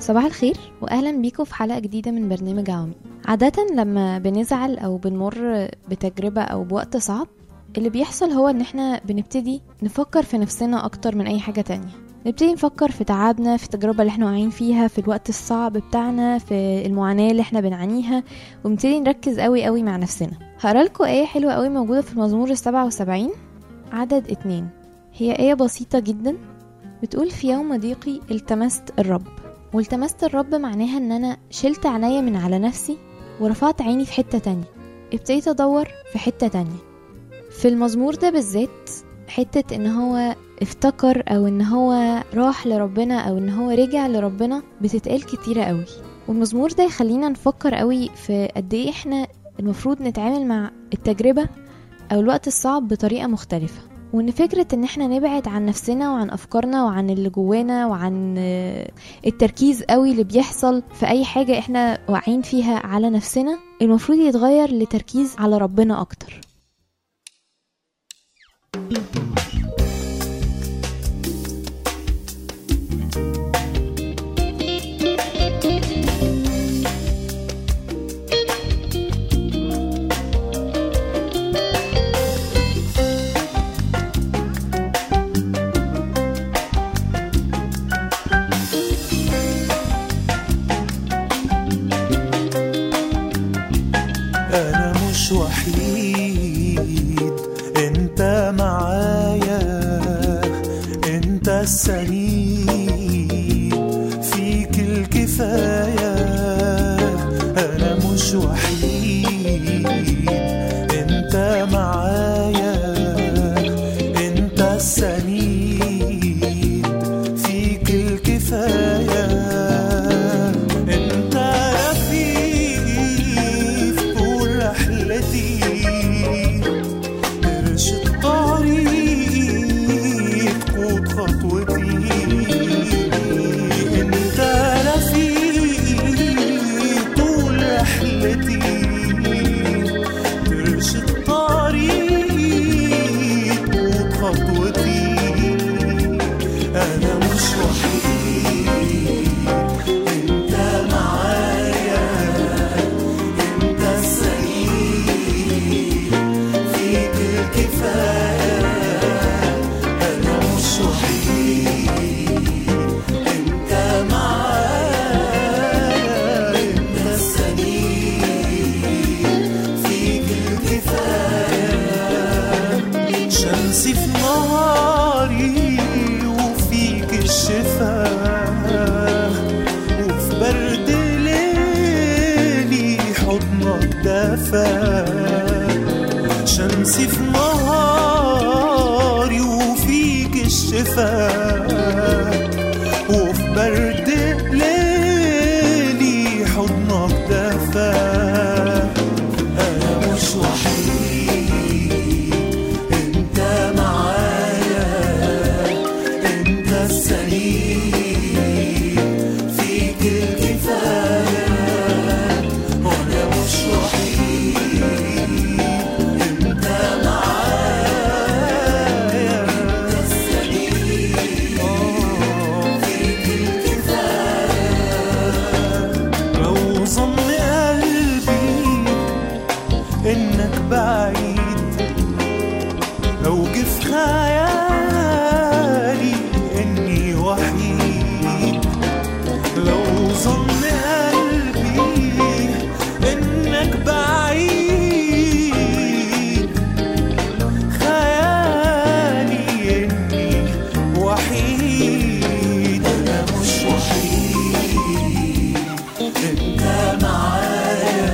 صباح الخير واهلا بيكم في حلقه جديده من برنامج عوامي عاده لما بنزعل او بنمر بتجربه او بوقت صعب اللي بيحصل هو ان احنا بنبتدي نفكر في نفسنا اكتر من اي حاجه تانية نبتدي نفكر في تعبنا في التجربة اللي احنا واقعين فيها في الوقت الصعب بتاعنا في المعاناة اللي احنا بنعانيها ونبتدي نركز قوي قوي مع نفسنا هقرا لكم آية حلوة قوي موجودة في المزمور السبعة وسبعين عدد اتنين هي آية بسيطة جدا بتقول في يوم ضيقي التمست الرب والتمست الرب معناها ان انا شلت عينيا من على نفسي ورفعت عيني في حتة تانية ابتديت ادور في حتة تانية في المزمور ده بالذات حتة ان هو افتكر او ان هو راح لربنا او ان هو رجع لربنا بتتقال كتيرة قوي والمزمور ده يخلينا نفكر قوي في قد ايه احنا المفروض نتعامل مع التجربة او الوقت الصعب بطريقة مختلفة وان فكرة ان احنا نبعد عن نفسنا وعن افكارنا وعن اللي جوانا وعن التركيز قوي اللي بيحصل في اي حاجة احنا واقعين فيها على نفسنا المفروض يتغير لتركيز على ربنا اكتر أنا مش وحيد أنت معايا أنت السند فيك الكفاية أنا مش وحيد أنت معايا أنت السند فيك الكفاية أنت رفيق طول رحلتي ارشد طريق قود خطوتي انت رفيق طول رحلتي ارشد طريق قود خطوتي انا مش وحيد انت معايا انت السعيد فيك الكفاية أنا مش وحيد أنت معايا أنت السعيد فيك الكفاية شمسي في نهاري وفيك الشفاء وفي برد ليلي حضنك دفا شمسي في نهاري وفيك الشفاء وفي برد ليلي حضنك دفا أنا مش وحيد أنت معايا أنت السعيد فيك الكفاية وأنا مش وحيد أنت معايا أنت السعيد فيك الكفاية لو ظن قلبي إنك بعيد لو جه في خيالي إني وحيد لو ظن قلبي إنك بعيد خيالي إني وحيد أنا مش وحيد أنت معايا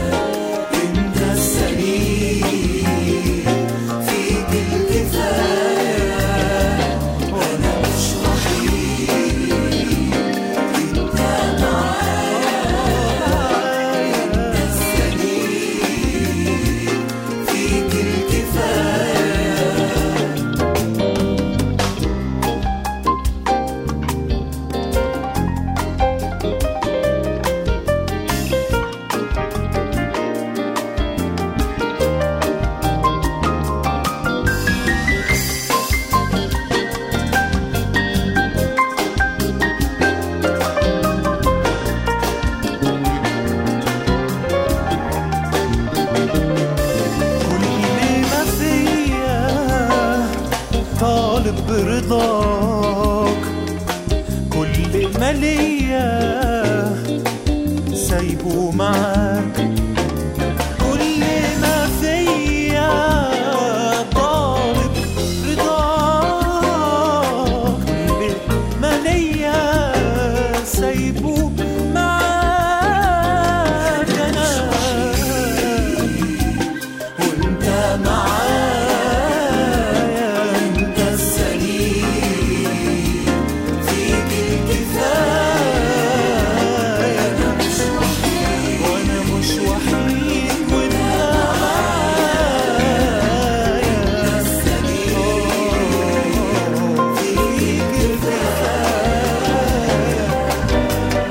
أنت السعيد فيك الكفاية طالب برضاك كل ما ليا سايبه معاك كل ما فيا طالب رضاك كل ما ليا سايبه معاك انا وانت معايا انت السليم فيك الكفاية انا مش وحيد وانا مش وحيد وانت معايا انت السليم فيك الكفاية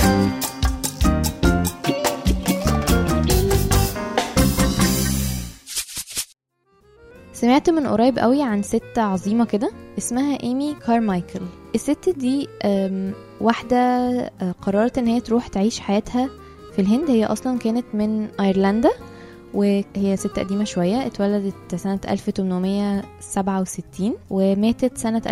سمعت من قريب قوي عن ست عظيمة كده اسمها ايمي كارمايكل الست دي أم، واحدة أه، قررت ان هي تروح تعيش حياتها في الهند هي اصلا كانت من ايرلندا وهي ست قديمة شوية اتولدت سنة 1867 وماتت سنة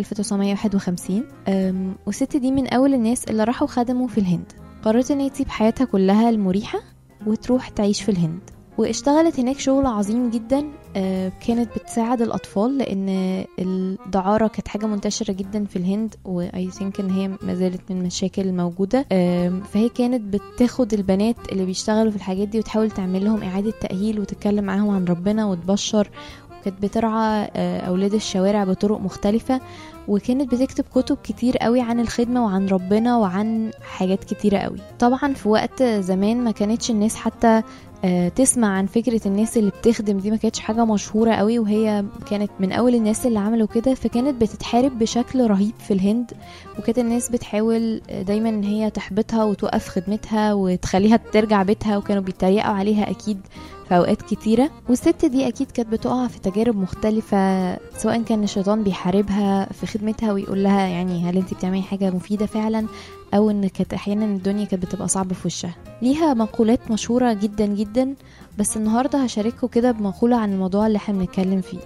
1951 أم، والست دي من أول الناس اللي راحوا خدموا في الهند قررت ان هي تسيب حياتها كلها المريحة وتروح تعيش في الهند واشتغلت هناك شغل عظيم جدا آه، كانت بتساعد الأطفال لأن الدعارة كانت حاجة منتشرة جدا في الهند وأي ثينك إن هي ما زالت من المشاكل الموجودة آم، فهي كانت بتاخد البنات اللي بيشتغلوا في الحاجات دي وتحاول تعمل لهم إعادة تأهيل وتتكلم معاهم عن ربنا وتبشر وكانت بترعى آه، أولاد الشوارع بطرق مختلفة وكانت بتكتب كتب كتير قوي عن الخدمة وعن ربنا وعن حاجات كتيرة قوي طبعا في وقت زمان ما كانتش الناس حتى آه، تسمع عن فكرة الناس اللي بتخدم دي ما كانتش حاجة مشهورة قوي وهي كانت من أول الناس اللي عملوا كده فكانت بتتحارب بشكل رهيب في الهند وكانت الناس بتحاول آه، دايما ان هي تحبطها وتوقف خدمتها وتخليها ترجع بيتها وكانوا بيتريقوا عليها أكيد في أوقات كتيرة والست دي أكيد كانت بتقع في تجارب مختلفة سواء كان الشيطان بيحاربها في خدمتها ويقول لها يعني هل انت بتعملي حاجة مفيدة فعلا أو ان كانت أحيانا الدنيا كانت بتبقى صعبة في وشها ليها مقولات مشهورة جدا جدا بس النهاردة هشارككم كده بمقولة عن الموضوع اللي احنا بنتكلم فيه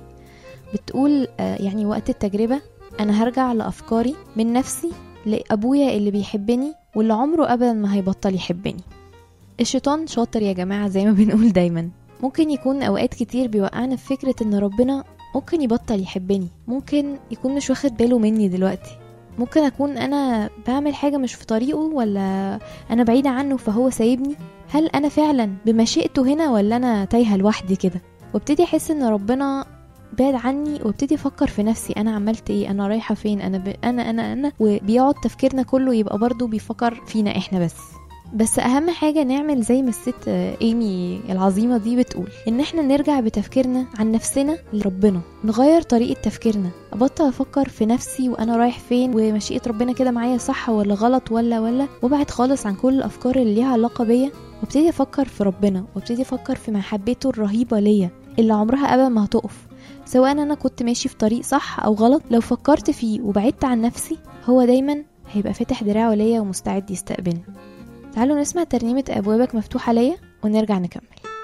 بتقول آه، يعني وقت التجربة أنا هرجع لأفكاري من نفسي لأبويا اللي بيحبني واللي عمره أبدا ما هيبطل يحبني الشيطان شاطر يا جماعة زي ما بنقول دايما ممكن يكون أوقات كتير بيوقعنا في فكرة إن ربنا ممكن يبطل يحبني ممكن يكون مش واخد باله مني دلوقتي ممكن أكون أنا بعمل حاجة مش في طريقه ولا أنا بعيدة عنه فهو سايبني هل أنا فعلا بمشيئته هنا ولا أنا تايهة لوحدي كده وابتدي أحس إن ربنا بعد عني وابتدي افكر في نفسي انا عملت ايه انا رايحه فين انا ب... انا انا انا وبيقعد تفكيرنا كله يبقى برضو بيفكر فينا احنا بس بس اهم حاجه نعمل زي ما الست آه، ايمي العظيمه دي بتقول ان احنا نرجع بتفكيرنا عن نفسنا لربنا نغير طريقه تفكيرنا ابطل افكر في نفسي وانا رايح فين ومشيئه ربنا كده معايا صح ولا غلط ولا ولا وابعد خالص عن كل الافكار اللي ليها علاقه بيا وابتدي افكر في ربنا وابتدي افكر في محبته الرهيبه ليا اللي عمرها ابدا ما هتقف سواء انا كنت ماشي في طريق صح او غلط لو فكرت فيه وبعدت عن نفسي هو دايما هيبقى فاتح دراعه ليا ومستعد يستقبلني تعالوا نسمع ترنيمة أبوابك مفتوحة ليا ونرجع نكمل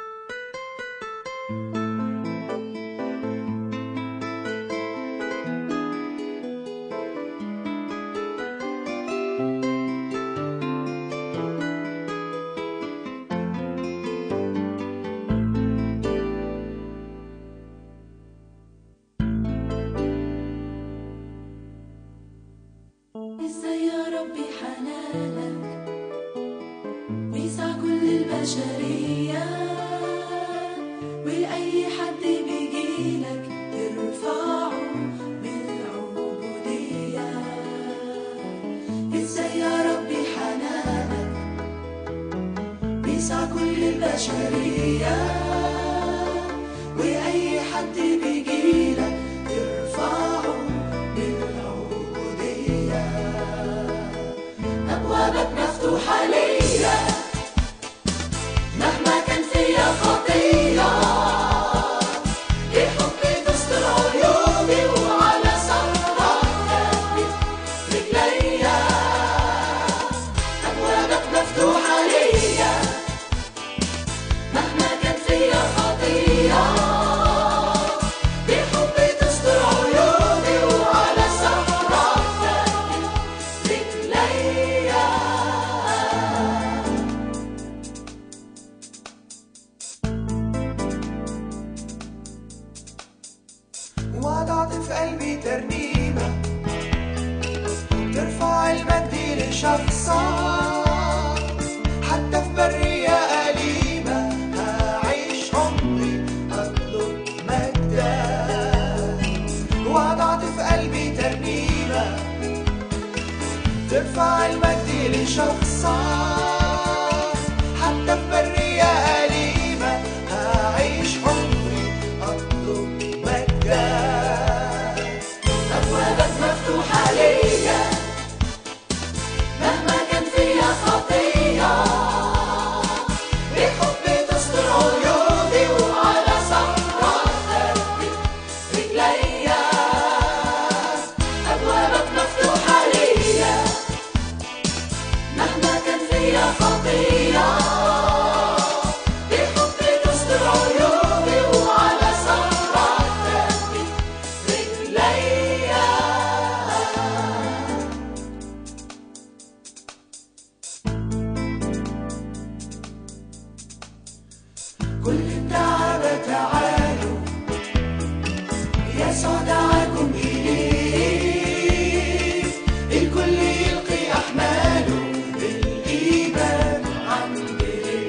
ازاي يا ربي حنانك ويسع كل البشرية وأي حد بيجيلك ترفعه بالعبودية ازاي يا ربي حنانك ويسع كل البشرية وأي حد بيجيلك ترفعه بالعبودية أبوابك مفتوحة ليا مهما كان فيا خطية بحبي تستر عيوبي وعلى صخرك ثبت رجليا أبوابك مفتوحة ليا مهما كان فيا خطية بحبي تستر عيوبي وعلى في قلبي ترنيمة ترفع المجد لشخصك حتى في برية أليمة هعيش عمري أطلب مجدك وضعت في قلبي ترنيمة ترفع المجد لشخصك حتى في برية أليمة هعيش عمري أطلب مجدك أبوابك مفتوحة ليا مهما كان فيا خطية بحب تستر عيوبي وعلى صخرة ثبت رجليا أبوابك مفتوحة ليا مهما كان فيا خطية بحب تستر عيوبي وعلى صخرة ثبت رجليا كل الدعابة تعالوا يسوع دعاكم إليه الكل يلقي أحماله بالإيمان عند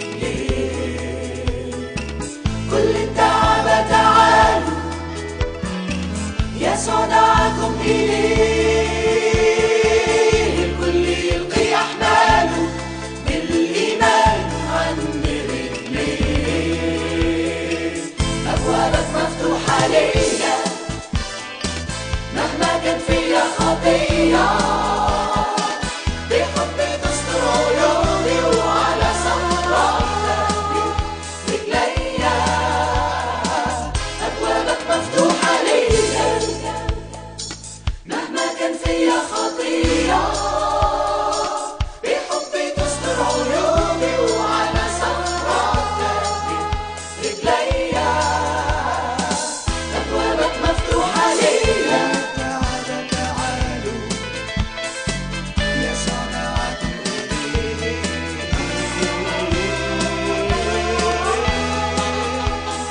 رجليه كل الدعابة تعالوا يسوع دعاكم إليه الكل يلقي أحماله بالإيمان عند رجليه أبوابك مفتوحة ليا مهما كان فيا خطية بحب تستر عيوبي وعلى صخرة ثبت رجليا أبوابك مفتوحة ليا مهما كان فيا خطية بحب تستر عيوبي وعلى صخرة ثبت رجليا أبوابك مفتوحة ليا تعالى تعالوا يسوع دعاكم إليه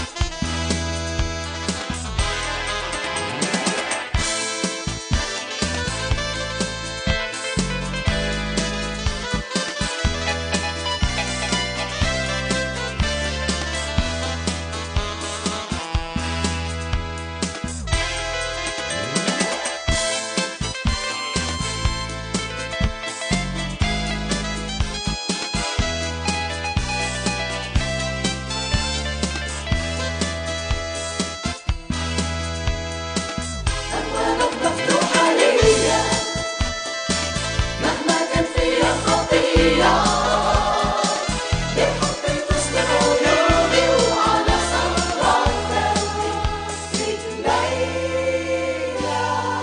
أبوابك مفتوحة ليا مهما كان فيا خطية بحبي تستر عيوبي وعلى صخرة ثبت رجليا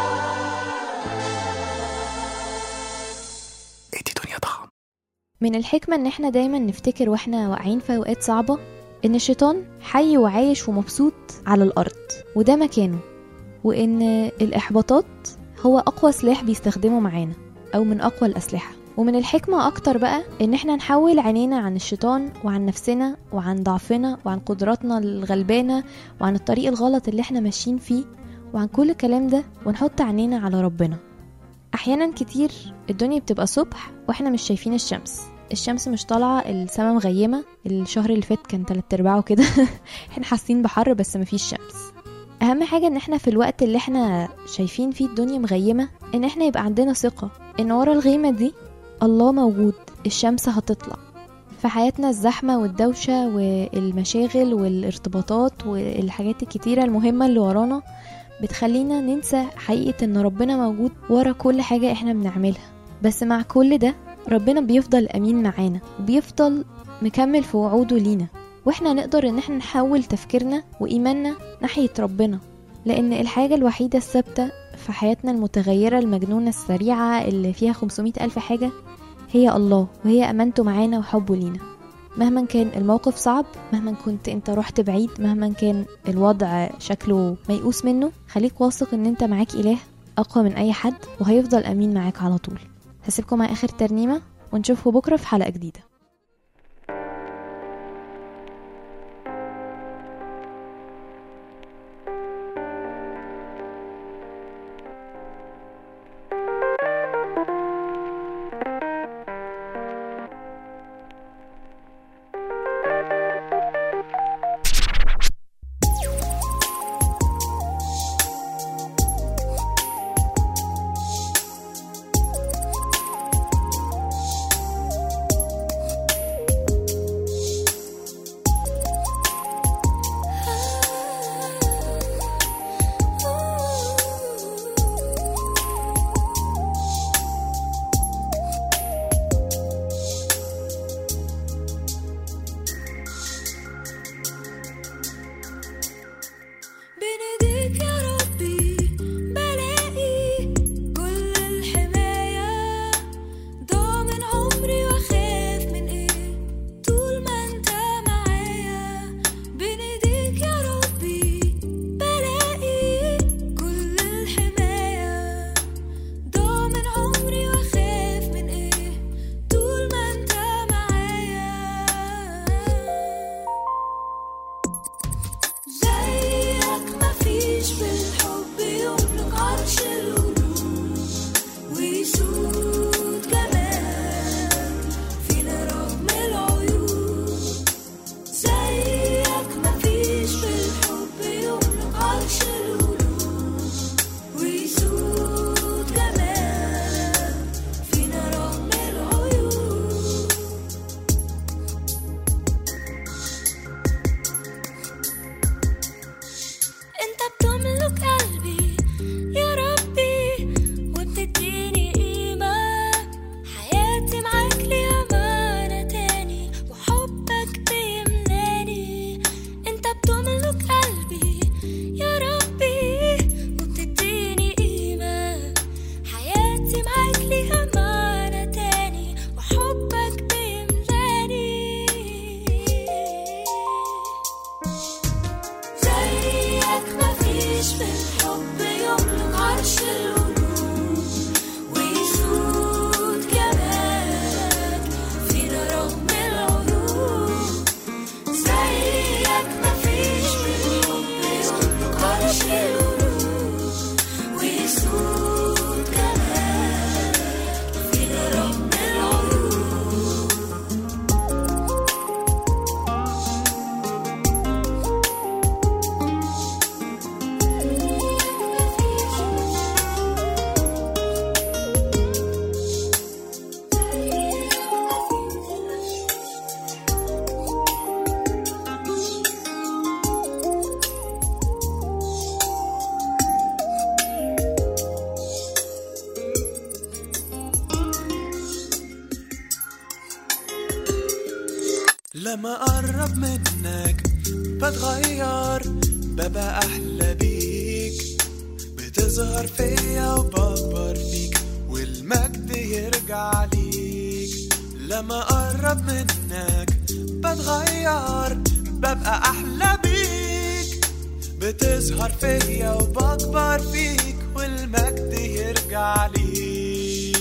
ادي دنيا ضخم من الحكمة إن إحنا دايما نفتكر وإحنا واقعين في أوقات صعبة إن الشيطان حي وعايش ومبسوط على الأرض وده مكانه وإن الإحباطات هو أقوى سلاح بيستخدمه معانا أو من أقوى الأسلحة ومن الحكمة أكتر بقى إن إحنا نحول عينينا عن الشيطان وعن نفسنا وعن ضعفنا وعن قدراتنا الغلبانة وعن الطريق الغلط اللي إحنا ماشيين فيه وعن كل الكلام ده ونحط عينينا على ربنا أحيانا كتير الدنيا بتبقى صبح وإحنا مش شايفين الشمس الشمس مش طالعة السما مغيمة الشهر اللي فات كان تلات ارباعه كده احنا حاسين بحر بس مفيش شمس اهم حاجة ان احنا في الوقت اللي احنا شايفين فيه الدنيا مغيمة ان احنا يبقى عندنا ثقة ان ورا الغيمة دي الله موجود الشمس هتطلع في حياتنا الزحمة والدوشة والمشاغل والارتباطات والحاجات الكتيرة المهمة اللي ورانا بتخلينا ننسى حقيقة ان ربنا موجود ورا كل حاجة احنا بنعملها بس مع كل ده ربنا بيفضل امين معانا وبيفضل مكمل في وعوده لينا واحنا نقدر ان احنا نحول تفكيرنا وايماننا ناحية ربنا لان الحاجة الوحيدة الثابتة في حياتنا المتغيرة المجنونة السريعة اللي فيها 500 ألف حاجة هي الله وهي أمانته معانا وحبه لينا مهما كان الموقف صعب مهما كنت انت رحت بعيد مهما كان الوضع شكله ميؤوس منه خليك واثق ان انت معاك اله اقوى من اي حد وهيفضل امين معاك على طول هسيبكم مع اخر ترنيمة ونشوفكم بكرة في حلقة جديدة بين ايديك يا ربي بلاقي كل الحماية ضامن عمري واخاف من ايه طول ما انت معايا بين ايديك يا ربي بلاقي كل الحماية ضامن عمري واخاف من ايه طول ما انت معايا زيك مفيش في الحب يملك عرش القلوب ويسود جمال فينا رغم العيوب زيك مفيش في الحب يملك عرش القلوب ويسود جمال فينا رغم العيوب انت بتملك قلبي يا ربي وبتديني قيمة حياتي معاك ليها معنى تاني وحبك بيملاني انت بتملك قلبي يا ربي وبتديني قيمة حياتي معاك ليها معنى تاني وحبك بيملاني زيك مفيش في الحب يملك عرش القلوب ويسود جمالك فينا رغم العيوب زيك مفيش في الحب يملك عرش القلوب ويسود جمالك فينا رغم العيوب لما اقرب منك بتغير ببقى احلى بيك بتظهر فيا وبكبر فيك والمجد يرجع ليك لما اقرب منك بتغير ببقى احلى بيك بتظهر فيا وبكبر فيك والمجد يرجع ليك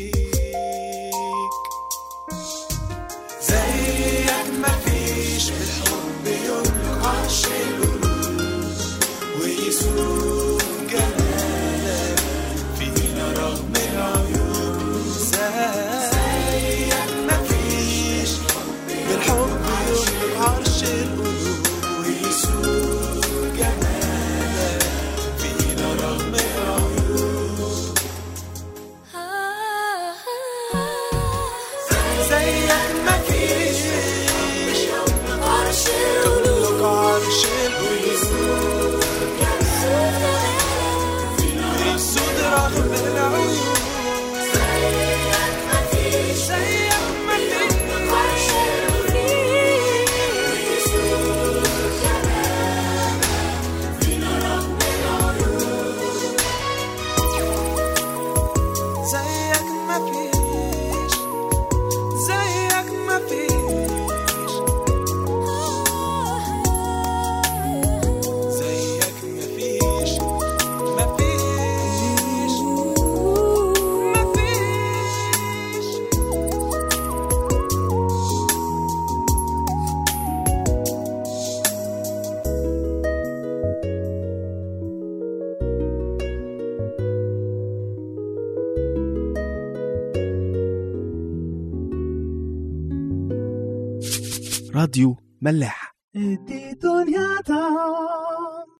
زيك مفيش في الحب يملك عرش القلوب ويسوق جمالك فينا رغم العيوب زيك مفيش بالحب يملك عرش القلوب ويسوق جمالك فينا رغم العيوب زيك مفيش عرش تملك عرش القلوب يسود رغم العيوب زيك مفيش زيك مفيش زيك مفيش زيك مفيش مفيش مفيش راديو ملاح دي دنيا